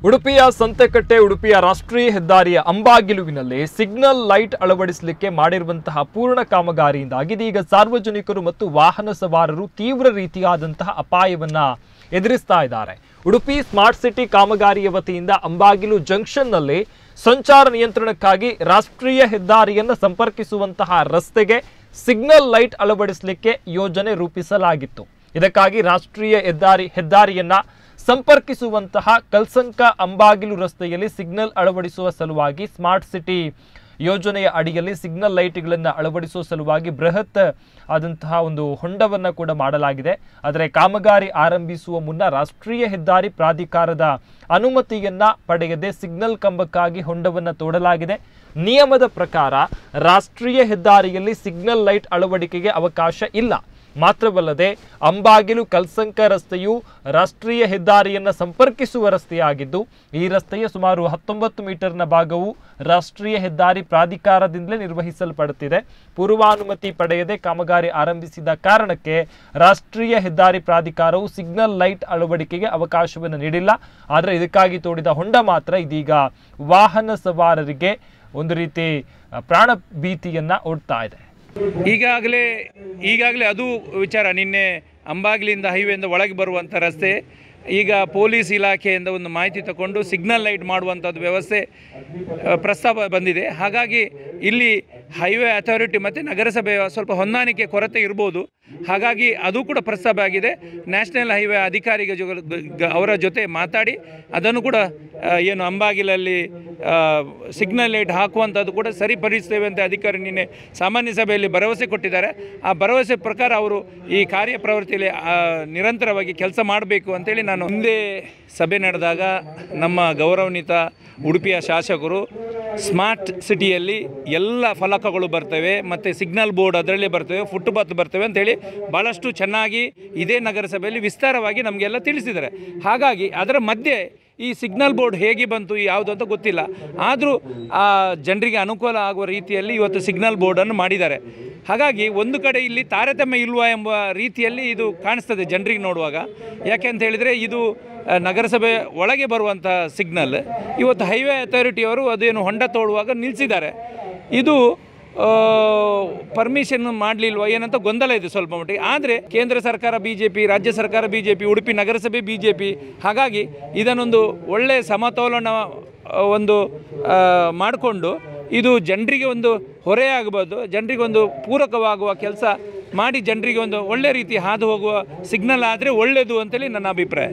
ಉಡುಪಿಯ ಸಂತೆಕಟ್ಟೆ ಉಡುಪಿಯ ರಾಷ್ಟ್ರೀಯ ಹೆದ್ದಾರಿಯ ಅಂಬಾಗಿಲುವಿನಲ್ಲಿ ಸಿಗ್ನಲ್ ಲೈಟ್ ಅಳವಡಿಸಲಿಕ್ಕೆ ಮಾಡಿರುವಂತಹ ಪೂರ್ಣ ಕಾಮಗಾರಿಯಿಂದಾಗಿ ಇದೀಗ ಸಾರ್ವಜನಿಕರು ಮತ್ತು ವಾಹನ ಸವಾರರು ತೀವ್ರ ರೀತಿಯಾದಂತಹ ಅಪಾಯವನ್ನ ಎದುರಿಸ್ತಾ ಇದ್ದಾರೆ ಉಡುಪಿ ಸ್ಮಾರ್ಟ್ ಸಿಟಿ ಕಾಮಗಾರಿಯ ವತಿಯಿಂದ ಅಂಬಾಗಿಲು ಜಂಕ್ಷನ್ನಲ್ಲಿ ಸಂಚಾರ ನಿಯಂತ್ರಣಕ್ಕಾಗಿ ರಾಷ್ಟ್ರೀಯ ಹೆದ್ದಾರಿಯನ್ನು ಸಂಪರ್ಕಿಸುವಂತಹ ರಸ್ತೆಗೆ ಸಿಗ್ನಲ್ ಲೈಟ್ ಅಳವಡಿಸಲಿಕ್ಕೆ ಯೋಜನೆ ರೂಪಿಸಲಾಗಿತ್ತು ಇದಕ್ಕಾಗಿ ರಾಷ್ಟ್ರೀಯ ಹೆದ್ದಾರಿ ಹೆದ್ದಾರಿಯನ್ನ ಸಂಪರ್ಕಿಸುವಂತಹ ಕಲ್ಸಂಕ ಅಂಬಾಗಿಲು ರಸ್ತೆಯಲ್ಲಿ ಸಿಗ್ನಲ್ ಅಳವಡಿಸುವ ಸಲುವಾಗಿ ಸ್ಮಾರ್ಟ್ ಸಿಟಿ ಯೋಜನೆಯ ಅಡಿಯಲ್ಲಿ ಸಿಗ್ನಲ್ ಲೈಟ್ಗಳನ್ನು ಅಳವಡಿಸುವ ಸಲುವಾಗಿ ಬೃಹತ್ ಆದಂತಹ ಒಂದು ಹೊಂಡವನ್ನು ಕೂಡ ಮಾಡಲಾಗಿದೆ ಆದರೆ ಕಾಮಗಾರಿ ಆರಂಭಿಸುವ ಮುನ್ನ ರಾಷ್ಟ್ರೀಯ ಹೆದ್ದಾರಿ ಪ್ರಾಧಿಕಾರದ ಅನುಮತಿಯನ್ನ ಪಡೆಯದೆ ಸಿಗ್ನಲ್ ಕಂಬಕ್ಕಾಗಿ ಹೊಂಡವನ್ನು ತೋಡಲಾಗಿದೆ ನಿಯಮದ ಪ್ರಕಾರ ರಾಷ್ಟ್ರೀಯ ಹೆದ್ದಾರಿಯಲ್ಲಿ ಸಿಗ್ನಲ್ ಲೈಟ್ ಅಳವಡಿಕೆಗೆ ಅವಕಾಶ ಇಲ್ಲ ಮಾತ್ರವಲ್ಲದೆ ಅಂಬಾಗಿಲು ಕಲ್ಸಂಕ ರಸ್ತೆಯು ರಾಷ್ಟ್ರೀಯ ಹೆದ್ದಾರಿಯನ್ನು ಸಂಪರ್ಕಿಸುವ ರಸ್ತೆಯಾಗಿದ್ದು ಈ ರಸ್ತೆಯ ಸುಮಾರು ಹತ್ತೊಂಬತ್ತು ಮೀಟರ್ನ ಭಾಗವು ರಾಷ್ಟ್ರೀಯ ಹೆದ್ದಾರಿ ಪ್ರಾಧಿಕಾರದಿಂದಲೇ ನಿರ್ವಹಿಸಲ್ಪಡುತ್ತಿದೆ ಪೂರ್ವಾನುಮತಿ ಪಡೆಯದೆ ಕಾಮಗಾರಿ ಆರಂಭಿಸಿದ ಕಾರಣಕ್ಕೆ ರಾಷ್ಟ್ರೀಯ ಹೆದ್ದಾರಿ ಪ್ರಾಧಿಕಾರವು ಸಿಗ್ನಲ್ ಲೈಟ್ ಅಳವಡಿಕೆಗೆ ಅವಕಾಶವನ್ನು ನೀಡಿಲ್ಲ ಆದರೆ ಇದಕ್ಕಾಗಿ ತೋಡಿದ ಹೊಂಡ ಮಾತ್ರ ಇದೀಗ ವಾಹನ ಸವಾರರಿಗೆ ಒಂದು ರೀತಿ ಆ, ಪ್ರಾಣ ಭೀತಿಯನ್ನ ಒಡ್ತಾ ಇದೆ ಈಗಾಗಲೇ ಈಗಾಗಲೇ ಅದು ವಿಚಾರ ನಿನ್ನೆ ಅಂಬಾಗ್ಲಿಂದ ಹೈವೇಯಿಂದ ಒಳಗೆ ಬರುವಂಥ ರಸ್ತೆ ಈಗ ಪೊಲೀಸ್ ಇಲಾಖೆಯಿಂದ ಒಂದು ಮಾಹಿತಿ ತಗೊಂಡು ಸಿಗ್ನಲ್ ಲೈಟ್ ಮಾಡುವಂಥದ್ದು ವ್ಯವಸ್ಥೆ ಆ, ಪ್ರಸ್ತಾಪ ಬಂದಿದೆ ಹಾಗಾಗಿ ಇಲ್ಲಿ ಹೈವೇ ಅಥಾರಿಟಿ ಮತ್ತು ನಗರಸಭೆಯ ಸ್ವಲ್ಪ ಹೊಂದಾಣಿಕೆ ಕೊರತೆ ಇರ್ಬೋದು ಹಾಗಾಗಿ ಅದು ಕೂಡ ಪ್ರಸ್ತಾಪ ಆಗಿದೆ ನ್ಯಾಷನಲ್ ಹೈವೇ ಅಧಿಕಾರಿಗಳ ಜೊ ಗ- ಅವರ ಜೊತೆ ಮಾತಾಡಿ ಅದನ್ನು ಕೂಡ ಆ, ಏನು ಅಂಬಾಗಿಲಲ್ಲಿ ಸಿಗ್ನಲ್ ಲೈಟ್ ಹಾಕುವಂಥದ್ದು ಕೂಡ ಸರಿಪಡಿಸ್ತೇವೆ ಅಂತ ಅಧಿಕಾರಿ ನಿನ್ನೆ ಸಾಮಾನ್ಯ ಸಭೆಯಲ್ಲಿ ಭರವಸೆ ಕೊಟ್ಟಿದ್ದಾರೆ ಆ ಭರವಸೆ ಪ್ರಕಾರ ಅವರು ಈ ಕಾರ್ಯಪ್ರವೃತ್ತಿಯಲ್ಲಿ ಆ, ನಿರಂತರವಾಗಿ ಕೆಲಸ ಮಾಡಬೇಕು ಅಂತೇಳಿ ನಾನು ಹಿಂದೆ ಸಭೆ ನಡೆದಾಗ ನಮ್ಮ ಗೌರವಾನ್ವಿತ ಉಡುಪಿಯ ಶಾಸಕರು ಸ್ಮಾರ್ಟ್ ಸಿಟಿಯಲ್ಲಿ ಎಲ್ಲ ಫಲಕಗಳು ಬರ್ತವೆ ಮತ್ತು ಸಿಗ್ನಲ್ ಬೋರ್ಡ್ ಅದರಲ್ಲೇ ಬರ್ತವೆ ಫುಟ್ಪಾತ್ ಬರ್ತವೆ ಅಂತೇಳಿ ಭಾಳಷ್ಟು ಚೆನ್ನಾಗಿ ಇದೇ ನಗರಸಭೆಯಲ್ಲಿ ವಿಸ್ತಾರವಾಗಿ ನಮಗೆಲ್ಲ ತಿಳಿಸಿದ್ದಾರೆ ಹಾಗಾಗಿ ಅದರ ಮಧ್ಯೆ ಈ ಸಿಗ್ನಲ್ ಬೋರ್ಡ್ ಹೇಗೆ ಬಂತು ಯಾವುದು ಅಂತ ಗೊತ್ತಿಲ್ಲ ಆದರೂ ಆ ಜನರಿಗೆ ಅನುಕೂಲ ಆಗುವ ರೀತಿಯಲ್ಲಿ ಇವತ್ತು ಸಿಗ್ನಲ್ ಬೋರ್ಡನ್ನು ಮಾಡಿದ್ದಾರೆ ಹಾಗಾಗಿ ಒಂದು ಕಡೆ ಇಲ್ಲಿ ತಾರತಮ್ಯ ಇಲ್ವಾ ಎಂಬ ರೀತಿಯಲ್ಲಿ ಇದು ಕಾಣಿಸ್ತದೆ ಜನರಿಗೆ ನೋಡುವಾಗ ಯಾಕೆ ಅಂತ ಹೇಳಿದರೆ ಇದು ಆ, ನಗರಸಭೆ ಒಳಗೆ ಬರುವಂಥ ಸಿಗ್ನಲ್ ಇವತ್ತು ಹೈವೇ ಅಥಾರಿಟಿಯವರು ಅದೇನು ಹೊಂಡ ತೋಡುವಾಗ ನಿಲ್ಲಿಸಿದ್ದಾರೆ ಇದು ಪರ್ಮಿಷನ್ ಮಾಡಲಿಲ್ವ ಏನಂತ ಗೊಂದಲ ಇದೆ ಸ್ವಲ್ಪ ಮಟ್ಟಿಗೆ ಆದರೆ ಕೇಂದ್ರ ಸರ್ಕಾರ ಬಿ ಜೆ ಪಿ ರಾಜ್ಯ ಸರ್ಕಾರ ಬಿ ಜೆ ಪಿ ಉಡುಪಿ ನಗರಸಭೆ ಬಿ ಜೆ ಪಿ ಹಾಗಾಗಿ ಇದನ್ನೊಂದು ಒಳ್ಳೆಯ ಸಮತೋಲನ ಆ, ಒಂದು ಮಾಡಿಕೊಂಡು ಇದು ಜನರಿಗೆ ಒಂದು ಹೊರೆಯಾಗಬಾರ್ದು ಜನರಿಗೆ ಒಂದು ಪೂರಕವಾಗುವ ಕೆಲಸ ಮಾಡಿ ಜನರಿಗೆ ಒಂದು ಒಳ್ಳೆ ರೀತಿ ಹಾದು ಹೋಗುವ ಸಿಗ್ನಲ್ ಆದರೆ ಒಳ್ಳೆಯದು ಅಂತೇಳಿ ನನ್ನ ಅಭಿಪ್ರಾಯ